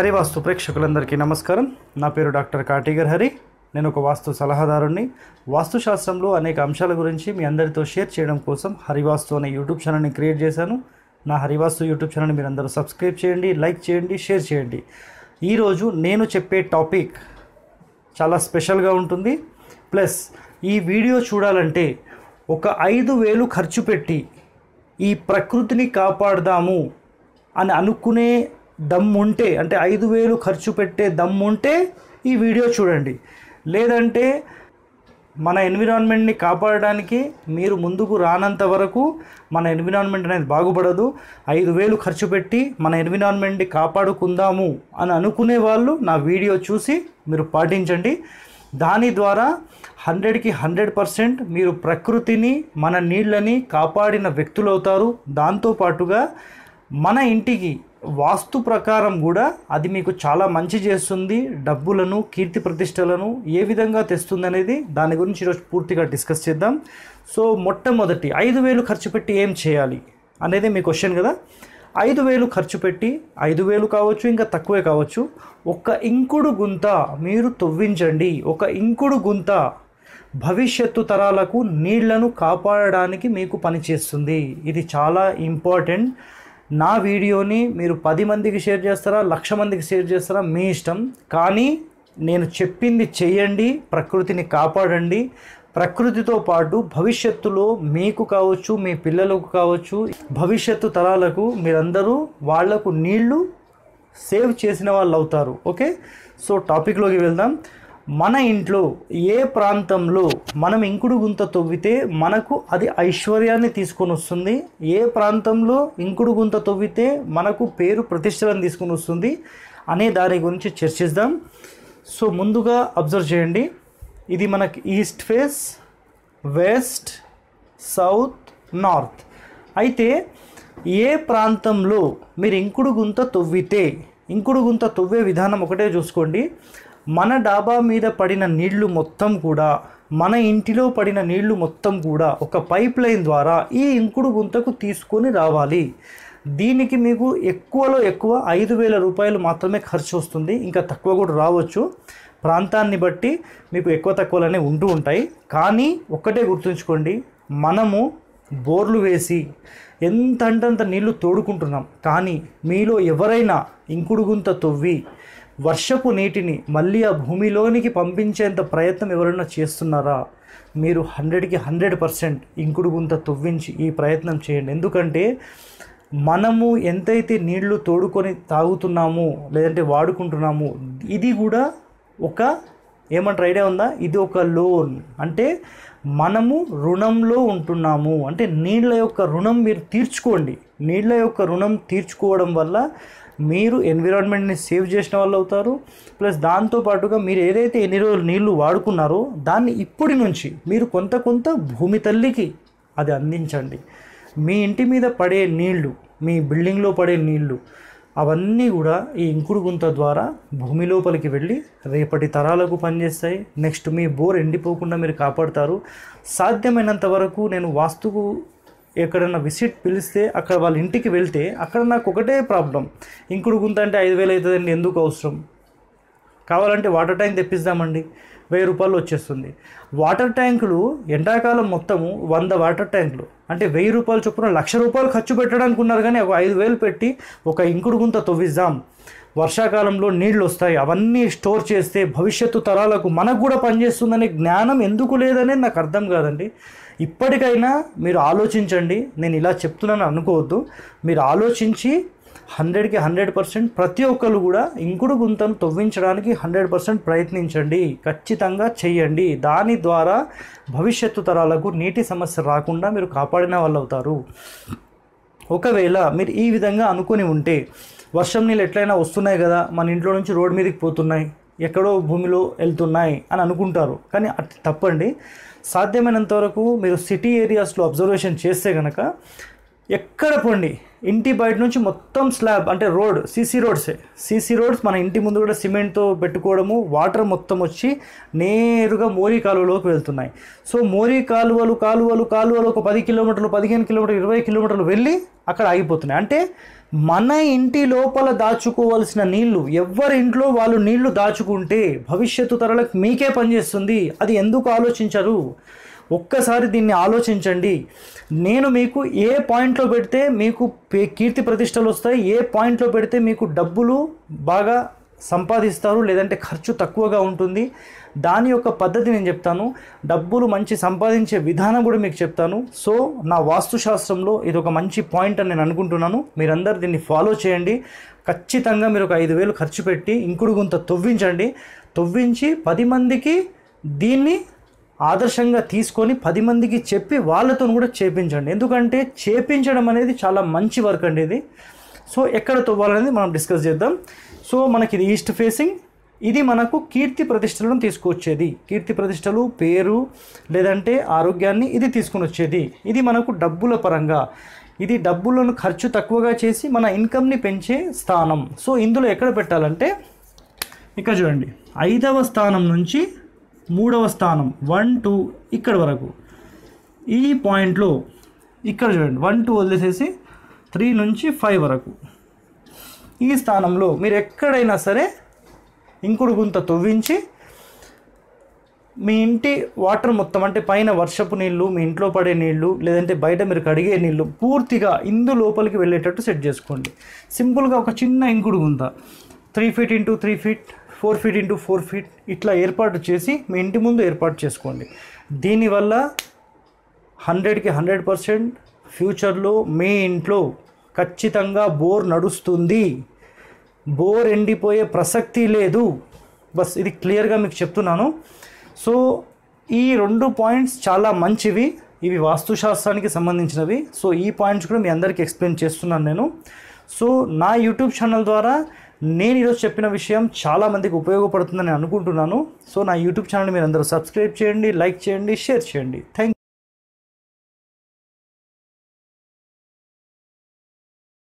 హరివాస్తు ప్రేక్షకులందరికీ నమస్కారం నా పేరు డాక్టర్ కాటిగర్ హరి నేను ఒక వాస్తు సలహాదారుణ్ణి వాస్తుశాస్త్రంలో అనేక అంశాల గురించి మీ అందరితో షేర్ చేయడం కోసం హరివాస్తు అనే యూట్యూబ్ ఛానల్ని క్రియేట్ చేశాను నా హరివాస్తు యూట్యూబ్ ఛానల్ని మీరు అందరూ సబ్స్క్రైబ్ చేయండి లైక్ చేయండి షేర్ చేయండి ఈరోజు నేను చెప్పే టాపిక్ చాలా స్పెషల్గా ఉంటుంది ప్లస్ ఈ వీడియో చూడాలంటే ఒక ఐదు వేలు ఖర్చు పెట్టి ఈ ప్రకృతిని కాపాడదాము అని అనుకునే దమ్ముంటే అంటే ఐదు వేలు ఖర్చు పెట్టే దమ్ముంటే ఈ వీడియో చూడండి లేదంటే మన ఎన్విరాన్మెంట్ని కాపాడడానికి మీరు ముందుకు రానంత వరకు మన ఎన్విరాన్మెంట్ అనేది బాగుపడదు ఐదు వేలు ఖర్చు పెట్టి మన ఎన్విరాన్మెంట్ని కాపాడుకుందాము అని అనుకునే వాళ్ళు నా వీడియో చూసి మీరు పాటించండి దాని ద్వారా హండ్రెడ్కి హండ్రెడ్ పర్సెంట్ మీరు ప్రకృతిని మన నీళ్ళని కాపాడిన వ్యక్తులు అవుతారు దాంతోపాటుగా మన ఇంటికి వాస్తు ప్రకారం కూడా అది మీకు చాలా మంచి చేస్తుంది డబ్బులను కీర్తి ప్రతిష్టలను ఏ విధంగా తెస్తుంది అనేది దాని గురించి ఈరోజు పూర్తిగా డిస్కస్ చేద్దాం సో మొట్టమొదటి ఐదు వేలు ఖర్చు పెట్టి ఏం చేయాలి అనేది మీ క్వశ్చన్ కదా ఐదు వేలు ఖర్చు పెట్టి ఐదు వేలు కావచ్చు ఇంకా తక్కువే కావచ్చు ఒక ఇంకుడు గుంత మీరు తవ్వించండి ఒక ఇంకుడు గుంత భవిష్యత్తు తరాలకు నీళ్లను కాపాడడానికి మీకు పనిచేస్తుంది ఇది చాలా ఇంపార్టెంట్ నా వీడియోని మీరు పది మందికి షేర్ చేస్తారా లక్ష మందికి షేర్ చేస్తారా మీ ఇష్టం కానీ నేను చెప్పింది చేయండి ప్రకృతిని కాపాడండి ప్రకృతితో పాటు భవిష్యత్తులో మీకు కావచ్చు మీ పిల్లలకు కావచ్చు భవిష్యత్తు తరాలకు మీరందరూ వాళ్లకు నీళ్లు సేవ్ చేసిన వాళ్ళు అవుతారు ఓకే సో టాపిక్లోకి వెళ్దాం మన ఇంట్లో ఏ ప్రాంతంలో మనం ఇంకుడు గుంత తవ్వితే మనకు అది ఐశ్వర్యాన్ని తీసుకొని వస్తుంది ఏ ప్రాంతంలో ఇంకుడు గుంత తవ్వితే మనకు పేరు ప్రతిష్టలను తీసుకొని వస్తుంది అనే దాని గురించి చర్చిద్దాం సో ముందుగా అబ్జర్వ్ చేయండి ఇది మనకి east face west south north అయితే ఏ ప్రాంతంలో మీరు ఇంకుడు గుంత తవ్వితే ఇంకుడు గుంత తవ్వే విధానం ఒకటే చూసుకోండి మన డాబా మీద పడిన నీళ్లు మొత్తం కూడా మన ఇంటిలో పడిన నీళ్లు మొత్తం కూడా ఒక పైప్ లైన్ ద్వారా ఈ ఇంకుడు గుంతకు తీసుకొని రావాలి దీనికి మీకు ఎక్కువలో ఎక్కువ ఐదు వేల రూపాయలు మాత్రమే ఖర్చు వస్తుంది ఇంకా తక్కువ కూడా రావచ్చు ప్రాంతాన్ని బట్టి మీకు ఎక్కువ తక్కువలనే ఉంటూ ఉంటాయి కానీ ఒక్కటే గుర్తుంచుకోండి మనము బోర్లు వేసి ఎంత అంతంత నీళ్లు తోడుకుంటున్నాం కానీ మీలో ఎవరైనా ఇంకుడు గుంత తవ్వి వర్షపు నీటిని మళ్ళీ ఆ భూమిలోనికి పంపించేంత ప్రయత్నం ఎవరైనా చేస్తున్నారా మీరు హండ్రెడ్కి హండ్రెడ్ పర్సెంట్ ఇంకుడు గుంత తవ్వించి ఈ ప్రయత్నం చేయండి ఎందుకంటే మనము ఎంతైతే నీళ్లు తోడుకొని తాగుతున్నామో లేదంటే వాడుకుంటున్నామో ఇది కూడా ఒక ఏమంటారు ఐడియా ఉందా ఇది ఒక లోన్ అంటే మనము రుణంలో ఉంటున్నాము అంటే నీళ్ళ యొక్క రుణం మీరు తీర్చుకోండి నీళ్ళ యొక్క రుణం తీర్చుకోవడం వల్ల మీరు ఎన్విరాన్మెంట్ని సేవ్ చేసిన వాళ్ళు అవుతారు ప్లస్ దాంతోపాటుగా మీరు ఏదైతే ఎన్ని రోజులు నీళ్లు వాడుకున్నారో దాన్ని ఇప్పటి నుంచి మీరు కొంత కొంత భూమి తల్లికి అది అందించండి మీ ఇంటి మీద పడే నీళ్లు మీ బిల్డింగ్లో పడే నీళ్లు అవన్నీ కూడా ఈ ఇంకుడు గుంత ద్వారా భూమి లోపలికి వెళ్ళి రేపటి తరాలకు పనిచేస్తాయి నెక్స్ట్ మీ బోర్ ఎండిపోకుండా మీరు కాపాడుతారు సాధ్యమైనంత వరకు నేను వాస్తుకు ఎక్కడైనా విజిట్ పిలిస్తే అక్కడ వాళ్ళ ఇంటికి వెళ్తే అక్కడ నాకు ఒకటే ప్రాబ్లం ఇంకుడు గుంత అంటే ఐదు వేలు అవుతుందండి ఎందుకు అవసరం కావాలంటే వాటర్ ట్యాంక్ తెప్పిస్తామండి వెయ్యి రూపాయలు వచ్చేస్తుంది వాటర్ ట్యాంకులు ఎండాకాలం మొత్తము వంద వాటర్ ట్యాంకులు అంటే వెయ్యి రూపాయలు చొప్పున లక్ష రూపాయలు ఖర్చు పెట్టడానికి ఉన్నారు కానీ ఒక ఐదు వేలు పెట్టి ఒక ఇంకుడు గుంత తవ్విద్దాం వర్షాకాలంలో నీళ్లు వస్తాయి అవన్నీ స్టోర్ చేస్తే భవిష్యత్తు తరాలకు మనకు కూడా పనిచేస్తుందనే జ్ఞానం ఎందుకు లేదనేది నాకు అర్థం కాదండి ఇప్పటికైనా మీరు ఆలోచించండి నేను ఇలా చెప్తున్నాను అనుకోవద్దు మీరు ఆలోచించి హండ్రెడ్కి హండ్రెడ్ పర్సెంట్ ప్రతి ఒక్కరు కూడా ఇంకుడు గుంతను తవ్వించడానికి హండ్రెడ్ పర్సెంట్ ప్రయత్నించండి ఖచ్చితంగా చెయ్యండి దాని ద్వారా భవిష్యత్తు తరాలకు నీటి సమస్య రాకుండా మీరు కాపాడిన వాళ్ళు అవుతారు ఒకవేళ మీరు ఈ విధంగా అనుకుని ఉంటే వర్షం నీళ్ళు ఎట్లయినా వస్తున్నాయి కదా మన ఇంట్లో నుంచి రోడ్ మీదకి పోతున్నాయి ఎక్కడో భూమిలో వెళ్తున్నాయి అని అనుకుంటారు కానీ అట్ తప్పండి సాధ్యమైనంత వరకు మీరు సిటీ ఏరియాస్లో అబ్జర్వేషన్ చేస్తే కనుక ఎక్కడ పోండి ఇంటి బయట నుంచి మొత్తం స్లాబ్ అంటే రోడ్ సీసీ రోడ్సే సీసీ రోడ్స్ మన ఇంటి ముందు కూడా సిమెంట్తో పెట్టుకోవడము వాటర్ మొత్తం వచ్చి నేరుగా మోరీ కాలువలోకి వెళ్తున్నాయి సో మోరీ కాలువలు కాలువలు కాలువలు ఒక పది కిలోమీటర్లు పదిహేను కిలోమీటర్లు ఇరవై కిలోమీటర్లు వెళ్ళి అక్కడ ఆగిపోతున్నాయి అంటే మన ఇంటి లోపల దాచుకోవాల్సిన నీళ్లు ఎవరి ఇంట్లో వాళ్ళు నీళ్లు దాచుకుంటే భవిష్యత్తు తరాలకు మీకే పనిచేస్తుంది అది ఎందుకు ఆలోచించరు ఒక్కసారి దీన్ని ఆలోచించండి నేను మీకు ఏ పాయింట్లో పెడితే మీకు పే- కీర్తి ప్రతిష్టలు వస్తాయి ఏ పాయింట్లో పెడితే మీకు డబ్బులు బాగా సంపాదిస్తారు లేదంటే ఖర్చు తక్కువగా ఉంటుంది దాని యొక్క పద్ధతి నేను చెప్తాను డబ్బులు మంచి సంపాదించే విధానం కూడా మీకు చెప్తాను సో నా వాస్తుశాస్త్రంలో ఇది ఒక మంచి పాయింట్ అని నేను అనుకుంటున్నాను మీరందరూ దీన్ని ఫాలో చేయండి ఖచ్చితంగా మీరు ఒక ఐదు వేలు ఖర్చు పెట్టి ఇంకుడు గుంత తవ్వించండి తవ్వించి పది మందికి దీన్ని ఆదర్శంగా తీసుకొని పది మందికి చెప్పి వాళ్ళతో కూడా చేపించండి ఎందుకంటే చేపించడం అనేది చాలా మంచి వర్క్ అండి ఇది సో ఎక్కడ తవ్వాలనేది మనం డిస్కస్ చేద్దాం సో మనకి ఇది ఈస్ట్ ఫేసింగ్ ఇది మనకు కీర్తి ప్రతిష్టలను తీసుకొచ్చేది కీర్తి ప్రతిష్టలు పేరు లేదంటే ఆరోగ్యాన్ని ఇది తీసుకుని వచ్చేది ఇది మనకు డబ్బుల పరంగా ఇది డబ్బులను ఖర్చు తక్కువగా చేసి మన ఇన్కమ్ని పెంచే స్థానం సో ఇందులో ఎక్కడ పెట్టాలంటే ఇక్కడ చూడండి ఐదవ స్థానం నుంచి మూడవ స్థానం వన్ టూ ఇక్కడ వరకు ఈ పాయింట్లో ఇక్కడ చూడండి వన్ టూ వదిలేసేసి త్రీ నుంచి ఫైవ్ వరకు ఈ స్థానంలో మీరు ఎక్కడైనా సరే ఇంకుడు గుంత తవ్వించి మీ ఇంటి వాటర్ మొత్తం అంటే పైన వర్షపు నీళ్ళు మీ ఇంట్లో పడే నీళ్ళు లేదంటే బయట మీరు కడిగే నీళ్ళు పూర్తిగా ఇందు లోపలికి వెళ్ళేటట్టు సెట్ చేసుకోండి సింపుల్గా ఒక చిన్న ఇంకుడు గుంత three feet into three feet four feet into four feet ఇట్లా ఏర్పాటు చేసి మీ ఇంటి ముందు ఏర్పాటు చేసుకోండి దీనివల్ల హండ్రెడ్కి హండ్రెడ్ పర్సెంట్ ఫ్యూచర్లో మీ ఇంట్లో ఖచ్చితంగా బోర్ నడుస్తుంది బోర్ ఎండిపోయే ప్రసక్తి లేదు బస్ ఇది క్లియర్గా మీకు చెప్తున్నాను సో ఈ రెండు పాయింట్స్ చాలా మంచివి ఇవి వాస్తుశాస్త్రానికి సంబంధించినవి సో ఈ పాయింట్స్ కూడా మీ అందరికీ ఎక్స్ప్లెయిన్ చేస్తున్నాను నేను సో నా యూట్యూబ్ ఛానల్ ద్వారా నేను ఈరోజు చెప్పిన విషయం చాలా మందికి ఉపయోగపడుతుందని అనుకుంటున్నాను సో నా యూట్యూబ్ ఛానల్ మీరు అందరూ సబ్స్క్రైబ్ చేయండి లైక్ చేయండి షేర్ చేయండి థ్యాంక్